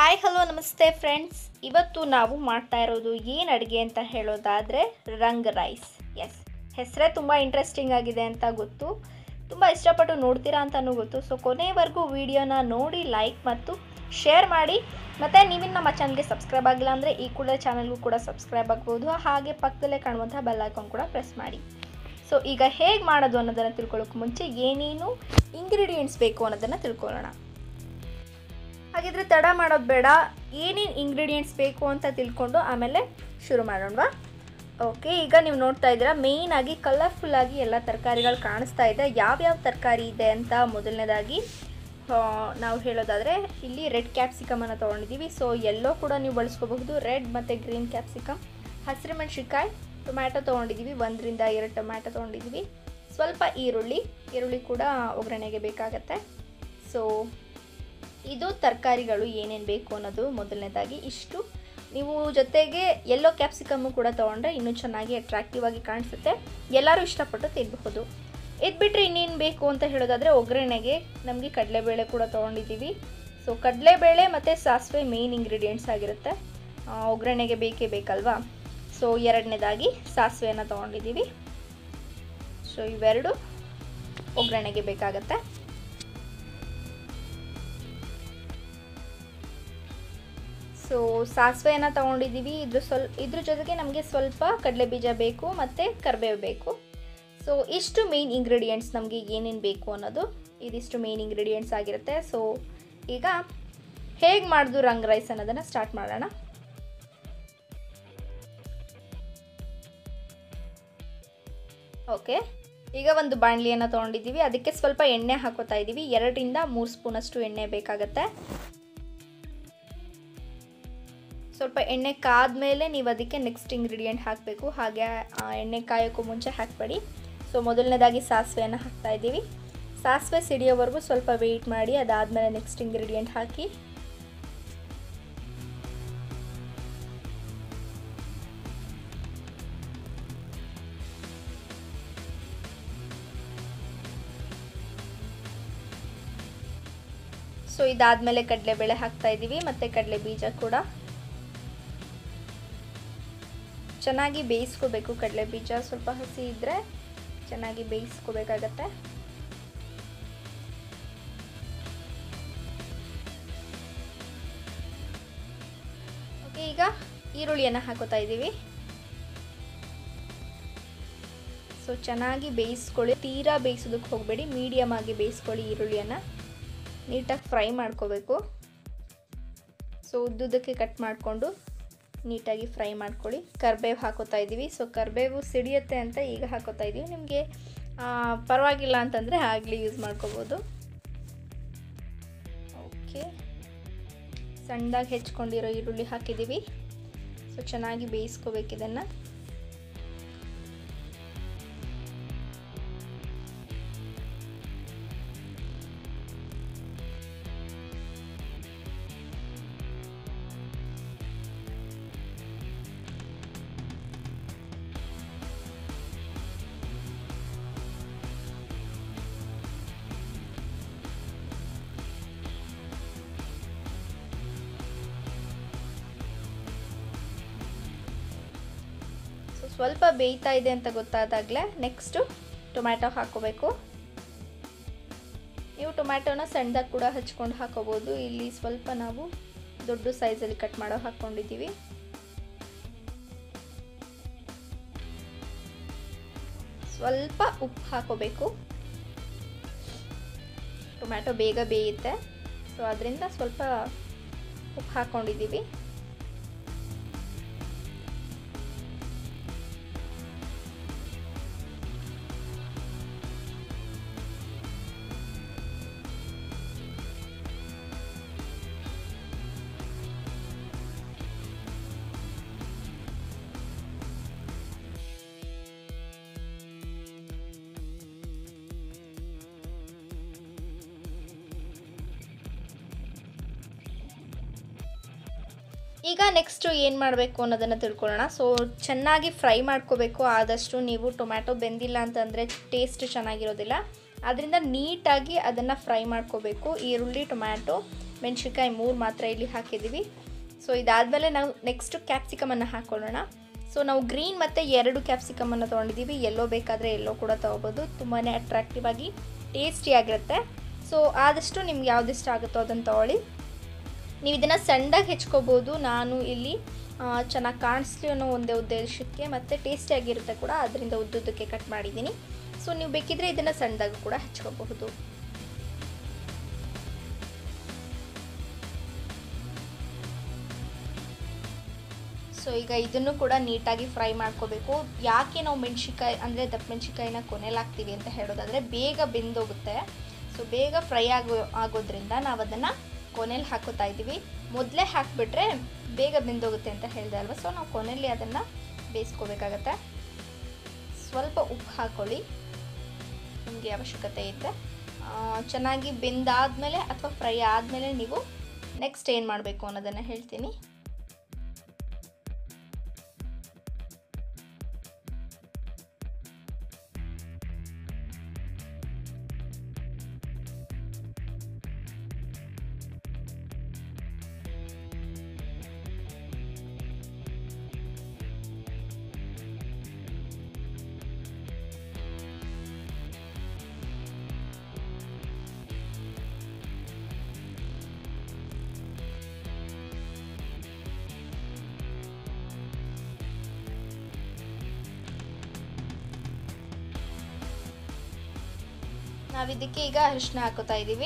hi hello ನಮಸ್ತೆ friends ಇವತ್ತು ನಾವು ಮಾಡ್ತಾ ಇರೋದು ಏನು ಅಡುಗೆ ಅಂತ ಹೇಳೋದಾದರೆ ರಂಗ್ ರೈಸ್ ಎಸ್ ಹೆಸರೇ ತುಂಬ ಇಂಟ್ರೆಸ್ಟಿಂಗ್ ಆಗಿದೆ ಅಂತ ಗೊತ್ತು ತುಂಬ ಇಷ್ಟಪಟ್ಟು ನೋಡ್ತೀರಾ ಅಂತಲೂ ಗೊತ್ತು ಸೊ ಕೊನೆವರೆಗೂ ವಿಡಿಯೋನ ನೋಡಿ ಲೈಕ್ ಮತ್ತು ಶೇರ್ ಮಾಡಿ ಮತ್ತು ನೀವಿನ್ನು ನಮ್ಮ ಚಾನಲ್ಗೆ ಸಬ್ಸ್ಕ್ರೈಬ್ ಆಗಿಲ್ಲ ಅಂದರೆ ಈ ಕೂಡ ಚಾನಲ್ಗೂ ಕೂಡ ಸಬ್ಸ್ಕ್ರೈಬ್ ಆಗ್ಬೋದು ಹಾಗೆ ಪಕ್ಕದಲ್ಲೇ ಕಾಣುವಂಥ ಬೆಲ್ ಐಕಾನ್ ಕೂಡ ಪ್ರೆಸ್ ಮಾಡಿ ಸೊ ಈಗ ಹೇಗೆ ಮಾಡೋದು ಅನ್ನೋದನ್ನು ತಿಳ್ಕೊಳ್ಳೋಕೆ ಮುಂಚೆ ಏನೇನು ಇಂಗ್ರೀಡಿಯೆಂಟ್ಸ್ ಬೇಕು ಅನ್ನೋದನ್ನು ತಿಳ್ಕೊಳ್ಳೋಣ ಹಾಗಿದ್ರೆ ತಡ ಮಾಡೋದು ಬೇಡ ಏನೇನು ಇಂಗ್ರೀಡಿಯೆಂಟ್ಸ್ ಬೇಕು ಅಂತ ತಿಳ್ಕೊಂಡು ಆಮೇಲೆ ಶುರು ಮಾಡೋಣವಾ ಓಕೆ ಈಗ ನೀವು ನೋಡ್ತಾ ಇದ್ದೀರಾ ಮೇಯ್ನಾಗಿ ಕಲರ್ಫುಲ್ಲಾಗಿ ಎಲ್ಲ ತರಕಾರಿಗಳು ಕಾಣಿಸ್ತಾ ಇದೆ ಯಾವ್ಯಾವ ತರಕಾರಿ ಇದೆ ಅಂತ ಮೊದಲನೇದಾಗಿ ಆ, ನಾವು ಹೇಳೋದಾದರೆ ಇಲ್ಲಿ ರೆಡ್ ಕ್ಯಾಪ್ಸಿಕಮನ್ನು ತೊಗೊಂಡಿದ್ದೀವಿ ಸೊ ಎಲ್ಲೋ ಕೂಡ ನೀವು ಬಳಸ್ಕೋಬಹುದು ರೆಡ್ ಮತ್ತು ಗ್ರೀನ್ ಕ್ಯಾಪ್ಸಿಕಮ್ ಹಸಿರು ಮೆಣಸಿನ್ಕಾಯಿ ಟೊಮ್ಯಾಟೊ ತೊಗೊಂಡಿದ್ದೀವಿ ಒಂದರಿಂದ ಎರಡು ಟೊಮ್ಯಾಟೊ ತೊಗೊಂಡಿದ್ದೀವಿ ಸ್ವಲ್ಪ ಈರುಳ್ಳಿ ಈರುಳ್ಳಿ ಕೂಡ ಒಗ್ಗರಣೆಗೆ ಬೇಕಾಗತ್ತೆ ಸೊ ಇದು ತರಕಾರಿಗಳು ಏನೇನು ಬೇಕು ಅನ್ನೋದು ಮೊದಲನೇದಾಗಿ ಇಷ್ಟು ನೀವು ಜೊತೆಗೆ ಎಲ್ಲೋ ಕ್ಯಾಪ್ಸಿಕಮ್ಮು ಕೂಡ ತೊಗೊಂಡ್ರೆ ಇನ್ನೂ ಚೆನ್ನಾಗಿ ಅಟ್ರಾಕ್ಟಿವ್ ಆಗಿ ಕಾಣಿಸುತ್ತೆ ಎಲ್ಲರೂ ಇಷ್ಟಪಟ್ಟು ತಿನ್ನಬಹುದು ಇದು ಬಿಟ್ಟರೆ ಇನ್ನೇನು ಬೇಕು ಅಂತ ಹೇಳೋದಾದರೆ ಒಗ್ಗರಣೆಗೆ ನಮಗೆ ಕಡಲೆಬೇಳೆ ಕೂಡ ತೊಗೊಂಡಿದ್ದೀವಿ ಸೊ ಕಡಲೆಬೇಳೆ ಮತ್ತು ಸಾಸಿವೆ ಮೇನ್ ಇಂಗ್ರೀಡಿಯೆಂಟ್ಸ್ ಆಗಿರುತ್ತೆ ಆ, ಒಗ್ಗರಣೆಗೆ ಬೇಕೇ ಬೇಕಲ್ವಾ ಸೊ ಎರಡನೇದಾಗಿ ಸಾಸಿವೆಯನ್ನು ತೊಗೊಂಡಿದ್ದೀವಿ ಸೊ ಇವೆರಡು ಒಗ್ಗರಣೆಗೆ ಬೇಕಾಗತ್ತೆ ಸೊ ಸಾಸಿವೆಯನ್ನು ತೊಗೊಂಡಿದ್ದೀವಿ ಇದ್ರ ಸ್ವಲ್ಪ ಇದ್ರ ಜೊತೆಗೆ ನಮಗೆ ಸ್ವಲ್ಪ ಕಡಲೆ ಬೀಜ ಬೇಕು ಮತ್ತು ಕರಿಬೇವು ಬೇಕು ಸೊ ಇಷ್ಟು ಮೇನ್ ಇಂಗ್ರೀಡಿಯೆಂಟ್ಸ್ ನಮಗೆ ಏನೇನು ಬೇಕು ಅನ್ನೋದು ಇದಿಷ್ಟು ಮೇನ್ ಇಂಗ್ರೀಡಿಯೆಂಟ್ಸ್ ಆಗಿರುತ್ತೆ ಸೊ ಈಗ ಹೇಗೆ ಮಾಡೋದು ರಂಗ್ ರೈಸ್ ಅನ್ನೋದನ್ನು ಸ್ಟಾರ್ಟ್ ಮಾಡೋಣ ಓಕೆ ಈಗ ಒಂದು ಬಾಣಲಿಯನ್ನು ತೊಗೊಂಡಿದ್ದೀವಿ ಅದಕ್ಕೆ ಸ್ವಲ್ಪ ಎಣ್ಣೆ ಹಾಕೋತಾ ಇದ್ದೀವಿ ಎರಡರಿಂದ ಮೂರು ಸ್ಪೂನಷ್ಟು ಎಣ್ಣೆ ಬೇಕಾಗತ್ತೆ ಸ್ವಲ್ಪ ಎಣ್ಣೆ ಕಾದ್ಮೇಲೆ ನೀವು ಅದಕ್ಕೆ ನೆಕ್ಸ್ಟ್ ಇಂಗ್ರೀಡಿಯೆಂಟ್ ಹಾಕಬೇಕು ಹಾಗೆ ಆ ಎಣ್ಣೆ ಕಾಯೋಕ್ಕೂ ಮುಂಚೆ ಹಾಕಬೇಡಿ ಸೊ ಮೊದಲನೇದಾಗಿ ಸಾಸಿವೆಯನ್ನು ಹಾಕ್ತಾ ಇದ್ದೀವಿ ಸಾಸಿವೆ ಸಿಡಿಯೋವರೆಗೂ ಸ್ವಲ್ಪ ವೆಯ್ಟ್ ಮಾಡಿ ಅದಾದಮೇಲೆ ನೆಕ್ಸ್ಟ್ ಇಂಗ್ರೀಡಿಯೆಂಟ್ ಹಾಕಿ ಸೊ ಇದಾದಮೇಲೆ ಕಡಲೆಬೇಳೆ ಹಾಕ್ತಾ ಇದ್ದೀವಿ ಮತ್ತು ಕಡಲೆ ಬೀಜ ಕೂಡ ಚೆನ್ನಾಗಿ ಬೇಯಿಸ್ಕೋಬೇಕು ಕಡಲೆ ಬೀಜ ಸ್ವಲ್ಪ ಹಸಿ ಇದ್ದರೆ ಚೆನ್ನಾಗಿ ಬೇಯಿಸ್ಕೋಬೇಕಾಗತ್ತೆ ಓಕೆ ಈಗ ಈರುಳ್ಳಿಯನ್ನು ಹಾಕೋತಾ ಇದ್ದೀವಿ ಸೊ ಚೆನ್ನಾಗಿ ಬೇಯಿಸ್ಕೊಳ್ಳಿ ತೀರಾ ಬೇಯಿಸೋದಕ್ಕೆ ಹೋಗಬೇಡಿ ಮೀಡಿಯಮ್ ಆಗಿ ಬೇಯಿಸ್ಕೊಳ್ಳಿ ಈರುಳ್ಳಿಯನ್ನು ನೀಟಾಗಿ ಫ್ರೈ ಮಾಡ್ಕೋಬೇಕು ಸೊ ಉದ್ದುದಕ್ಕೆ ಕಟ್ ಮಾಡಿಕೊಂಡು ನೀಟಾಗಿ ಫ್ರೈ ಮಾಡ್ಕೊಳ್ಳಿ ಕರ್ಬೇವು ಹಾಕೋತಾ ಇದ್ದೀವಿ ಸೊ ಕರ್ಬೇವು ಸಿಡಿಯುತ್ತೆ ಅಂತ ಈಗ ಹಾಕೋತಾ ಇದ್ದೀವಿ ನಿಮಗೆ ಪರವಾಗಿಲ್ಲ ಅಂತಂದರೆ ಆಗಲಿ ಯೂಸ್ ಮಾಡ್ಕೋಬೋದು ಓಕೆ ಸಣ್ಣದಾಗಿ ಹೆಚ್ಕೊಂಡಿರೋ ಈರುಳ್ಳಿ ಹಾಕಿದ್ದೀವಿ ಸೊ ಚೆನ್ನಾಗಿ ಬೇಯಿಸ್ಕೋಬೇಕು ಇದನ್ನು ಸೊ ಸ್ವಲ್ಪ ಬೇಯ್ತಾ ಇದೆ ಅಂತ ಗೊತ್ತಾದಾಗಲೇ ನೆಕ್ಸ್ಟು ಟೊಮ್ಯಾಟೊ ಹಾಕೋಬೇಕು ನೀವು ಟೊಮ್ಯಾಟೊನ ಸಣ್ಣದಾಗಿ ಕೂಡ ಹಚ್ಕೊಂಡು ಹಾಕೋಬೋದು ಇಲ್ಲಿ ಸ್ವಲ್ಪ ನಾವು ದೊಡ್ಡ ಸೈಜಲ್ಲಿ ಕಟ್ ಮಾಡೋ ಹಾಕ್ಕೊಂಡಿದ್ದೀವಿ ಸ್ವಲ್ಪ ಉಪ್ಪು ಹಾಕೋಬೇಕು ಟೊಮ್ಯಾಟೊ ಬೇಗ ಬೇಯುತ್ತೆ ಸೊ ಅದರಿಂದ ಸ್ವಲ್ಪ ಉಪ್ಪು ಹಾಕ್ಕೊಂಡಿದ್ದೀವಿ ಈಗ ನೆಕ್ಸ್ಟು ಏನು ಮಾಡಬೇಕು ಅನ್ನೋದನ್ನು ತಿಳ್ಕೊಳ್ಳೋಣ ಸೊ ಚೆನ್ನಾಗಿ ಫ್ರೈ ಮಾಡ್ಕೋಬೇಕು ಆದಷ್ಟು ನೀವು ಟೊಮ್ಯಾಟೊ ಬೆಂದಿಲ್ಲ ಅಂತಂದರೆ ಟೇಸ್ಟ್ ಚೆನ್ನಾಗಿರೋದಿಲ್ಲ ಅದರಿಂದ ನೀಟಾಗಿ ಅದನ್ನು ಫ್ರೈ ಮಾಡ್ಕೋಬೇಕು ಈರುಳ್ಳಿ ಟೊಮ್ಯಾಟೊ ಮೆಣಸಿನ್ಕಾಯಿ ಮೂರು ಮಾತ್ರ ಇಲ್ಲಿ ಹಾಕಿದ್ದೀವಿ ಸೊ ಇದಾದಮೇಲೆ ನಾವು ನೆಕ್ಸ್ಟ್ ಕ್ಯಾಪ್ಸಿಕಮನ್ನು ಹಾಕ್ಕೊಳ್ಳೋಣ ಸೊ ನಾವು ಗ್ರೀನ್ ಮತ್ತು ಎರಡು ಕ್ಯಾಪ್ಸಿಕಮನ್ನು ತೊಗೊಂಡಿದ್ದೀವಿ ಎಲ್ಲೋ ಬೇಕಾದರೆ ಎಲ್ಲೋ ಕೂಡ ತೊಗೋಬೋದು ತುಂಬಾ ಅಟ್ರಾಕ್ಟಿವ್ ಆಗಿ ಟೇಸ್ಟಿಯಾಗಿರುತ್ತೆ ಸೊ ಆದಷ್ಟು ನಿಮ್ಗೆ ಯಾವುದಿಷ್ಟ ಆಗುತ್ತೋ ಅದನ್ನು ತೊಗೊಳ್ಳಿ ನೀವು ಇದನ್ನು ಸಣ್ಣದಾಗಿ ಹೆಚ್ಕೋಬೋದು ನಾನು ಇಲ್ಲಿ ಚೆನ್ನಾಗಿ ಕಾಣಿಸ್ಲಿ ಅನ್ನೋ ಒಂದೇ ಉದ್ದೇಶಕ್ಕೆ ಮತ್ತು ಟೇಸ್ಟಿಯಾಗಿರುತ್ತೆ ಕೂಡ ಅದರಿಂದ ಉದ್ದುದ್ದಕ್ಕೆ ಕಟ್ ಮಾಡಿದ್ದೀನಿ ಸೊ ನೀವು ಬೇಕಿದ್ರೆ ಇದನ್ನು ಸಣ್ಣದಾಗಿ ಕೂಡ ಹೆಚ್ಕೋಬಹುದು ಸೊ ಈಗ ಇದನ್ನು ಕೂಡ ನೀಟಾಗಿ ಫ್ರೈ ಮಾಡ್ಕೋಬೇಕು ಯಾಕೆ ನಾವು ಮೆಣಸಿನ್ಕಾಯಿ ಅಂದರೆ ದಪ್ಪ ಮೆಣಸಿನ್ಕಾಯಿನ ಕೊನೆಯಲ್ಲಿ ಹಾಕ್ತೀವಿ ಅಂತ ಹೇಳೋದಾದರೆ ಬೇಗ ಬೆಂದೋಗುತ್ತೆ ಸೊ ಬೇಗ ಫ್ರೈ ಆಗೋ ಆಗೋದ್ರಿಂದ ನಾವು ಅದನ್ನು ಕೊನೆಯಲ್ಲಿ ಹಾಕೋತಾ ಇದ್ದೀವಿ ಮೊದಲೇ ಹಾಕಿಬಿಟ್ರೆ ಬೇಗ ಬೆಂದೋಗುತ್ತೆ ಅಂತ ಹೇಳಿದೆ ಅಲ್ವಾ ಸೊ ನಾವು ಕೊನೆಯಲ್ಲಿ ಅದನ್ನು ಬೇಯಿಸ್ಕೋಬೇಕಾಗತ್ತೆ ಸ್ವಲ್ಪ ಉಪ್ಪು ಹಾಕ್ಕೊಳ್ಳಿ ನಿಮಗೆ ಅವಶ್ಯಕತೆ ಇದ್ದರೆ ಚೆನ್ನಾಗಿ ಬೆಂದಾದಮೇಲೆ ಅಥವಾ ಫ್ರೈ ಆದಮೇಲೆ ನೀವು ನೆಕ್ಸ್ಟ್ ಏನು ಮಾಡಬೇಕು ಅನ್ನೋದನ್ನು ಹೇಳ್ತೀನಿ ನಾವಿದಕ್ಕೆ ಈಗ ಅರಿಶಿನ ಹಾಕೋತಾ ಇದ್ದೀವಿ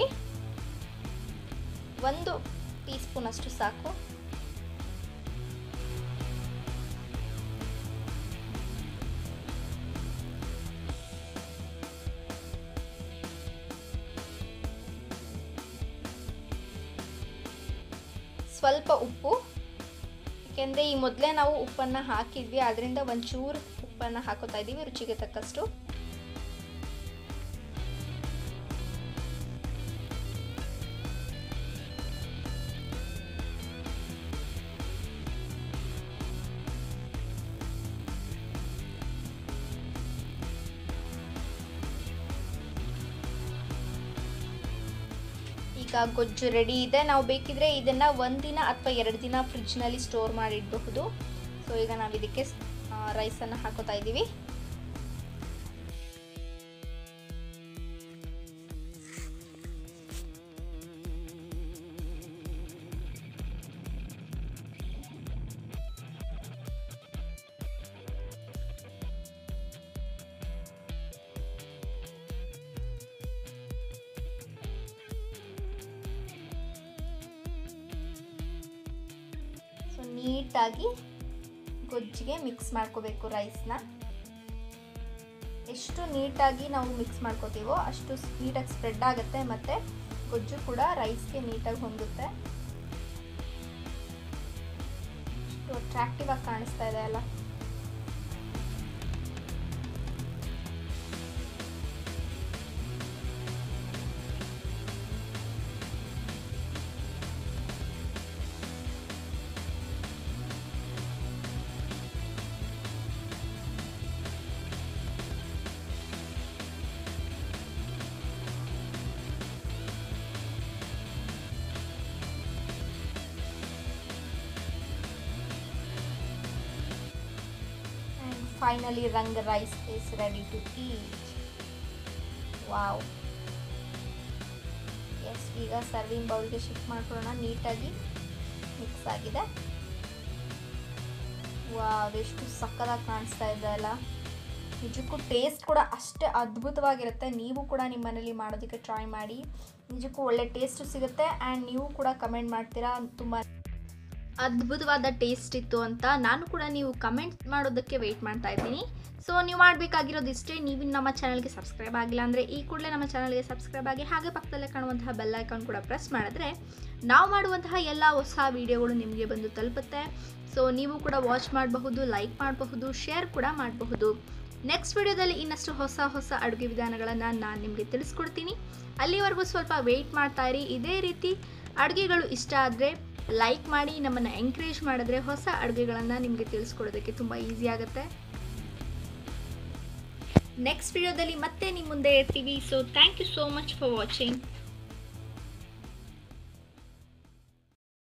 ಒಂದು ಟೀ ಸ್ಪೂನ್ ಅಷ್ಟು ಸಾಕು ಸ್ವಲ್ಪ ಉಪ್ಪು ಏಕೆಂದರೆ ಈ ಮೊದಲೇ ನಾವು ಉಪ್ಪನ್ನು ಹಾಕಿದ್ವಿ ಅದರಿಂದ ಒಂಚೂರು ಉಪ್ಪನ್ನು ಹಾಕೋತಾ ಇದ್ದೀವಿ ರುಚಿಗೆ ತಕ್ಕಷ್ಟು ಈಗ ಗೊಜ್ಜು ರೆಡಿ ಇದೆ ನಾವು ಬೇಕಿದ್ರೆ ಇದನ್ನು ಒಂದಿನ ಅಥವಾ ಎರಡು ದಿನ ಫ್ರಿಜ್ನಲ್ಲಿ ಸ್ಟೋರ್ ಮಾಡಿಡಬಹುದು ಸೊ ಈಗ ನಾವು ಇದಕ್ಕೆ ರೈಸನ್ನು ಹಾಕೋತಾ ಇದ್ದೀವಿ ಸೊ ನೀಟಾಗಿ ಗೊಜ್ಜಿಗೆ ಮಿಕ್ಸ್ ಮಾಡ್ಕೋಬೇಕು ರೈಸ್ನ ಎಷ್ಟು ನೀಟಾಗಿ ನಾವು ಮಿಕ್ಸ್ ಮಾಡ್ಕೋತೀವೋ ಅಷ್ಟು ನೀಟಾಗಿ ಸ್ಪ್ರೆಡ್ ಆಗುತ್ತೆ ಮತ್ತು ಗೊಜ್ಜು ಕೂಡ ರೈಸ್ಗೆ ನೀಟಾಗಿ ಹೊಂದುತ್ತೆ ಎಷ್ಟು ಅಟ್ರಾಕ್ಟಿವ್ ಆಗಿ ಕಾಣಿಸ್ತಾ ಇದೆ ಅಲ್ಲ and finally rang rice is ready to eat wow yes ಈಗ ಸರ್ವಿಂಗ್ ಬೌಲ್ಗೆ ಶಿಫ್ಟ್ ಮಾಡ್ಕೊಳ್ಳೋಣ ನೀಟಾಗಿ ಮಿಕ್ಸ್ ಆಗಿದೆ ವಾವ್ ಎಷ್ಟು ಸಕ್ಕದಾಗಿ ಕಾಣಿಸ್ತಾ ಇದೆ ಅಲ್ಲ ನಿಜಕ್ಕೂ ಟೇಸ್ಟ್ ಕೂಡ ಅಷ್ಟೇ ಅದ್ಭುತವಾಗಿರುತ್ತೆ ನೀವು ಕೂಡ ನಿಮ್ಮ ಮನೇಲಿ ಮಾಡೋದಕ್ಕೆ ಟ್ರೈ ಮಾಡಿ ನಿಜಕ್ಕೂ ಒಳ್ಳೆ ಟೇಸ್ಟು ಸಿಗುತ್ತೆ ಆ್ಯಂಡ್ ನೀವು ಕೂಡ ಕಮೆಂಟ್ ಮಾಡ್ತೀರಾ ತುಂಬ ಅದ್ಭುತವಾದ ಟೇಸ್ಟ್ ಇತ್ತು ಅಂತ ನಾನು ಕೂಡ ನೀವು ಕಮೆಂಟ್ ಮಾಡೋದಕ್ಕೆ ವೆಯ್ಟ್ ಮಾಡ್ತಾ ಇದ್ದೀನಿ ಸೊ ನೀವು ಮಾಡಬೇಕಾಗಿರೋದು ಇಷ್ಟೇ ನೀವು ನಮ್ಮ ಚಾನಲ್ಗೆ ಸಬ್ಸ್ಕ್ರೈಬ್ ಆಗಿಲ್ಲ ಅಂದರೆ ಈ ಕೂಡಲೇ ನಮ್ಮ ಚಾನಲ್ಗೆ ಸಬ್ಸ್ಕ್ರೈಬ್ ಆಗಿ ಹಾಗೆ ಪಕ್ಕದಲ್ಲೇ ಕಾಣುವಂತಹ ಬೆಲ್ ಐಕಾನ್ ಕೂಡ ಪ್ರೆಸ್ ಮಾಡಿದ್ರೆ ನಾವು ಮಾಡುವಂತಹ ಎಲ್ಲ ಹೊಸ ವೀಡಿಯೋಗಳು ನಿಮಗೆ ಬಂದು ತಲುಪುತ್ತೆ ಸೊ ನೀವು ಕೂಡ ವಾಚ್ ಮಾಡಬಹುದು ಲೈಕ್ ಮಾಡಬಹುದು ಶೇರ್ ಕೂಡ ಮಾಡಬಹುದು ನೆಕ್ಸ್ಟ್ ವಿಡಿಯೋದಲ್ಲಿ ಇನ್ನಷ್ಟು ಹೊಸ ಹೊಸ ಅಡುಗೆ ವಿಧಾನಗಳನ್ನು ನಾನು ನಿಮಗೆ ತಿಳಿಸ್ಕೊಡ್ತೀನಿ ಅಲ್ಲಿವರೆಗೂ ಸ್ವಲ್ಪ ವೆಯ್ಟ್ ಮಾಡ್ತಾ ಇರಿ ಇದೇ ರೀತಿ ಅಡುಗೆಗಳು ಇಷ್ಟ ಆದರೆ ಲೈಕ್ ಮಾಡಿ ನಮ್ಮನ್ನು ಎಂಕರೇಜ್ ಮಾಡಿದ್ರೆ ಹೊಸ ಅಡುಗೆಗಳನ್ನು ನಿಮಗೆ ತಿಳಿಸ್ಕೊಡೋದಕ್ಕೆ ತುಂಬ ಈಸಿ ಆಗುತ್ತೆ ನೆಕ್ಸ್ಟ್ ವಿಡಿಯೋದಲ್ಲಿ ಮತ್ತೆ ನಿಮ್ಮ ಮುಂದೆ ಇರ್ತೀವಿ so thank you so much for watching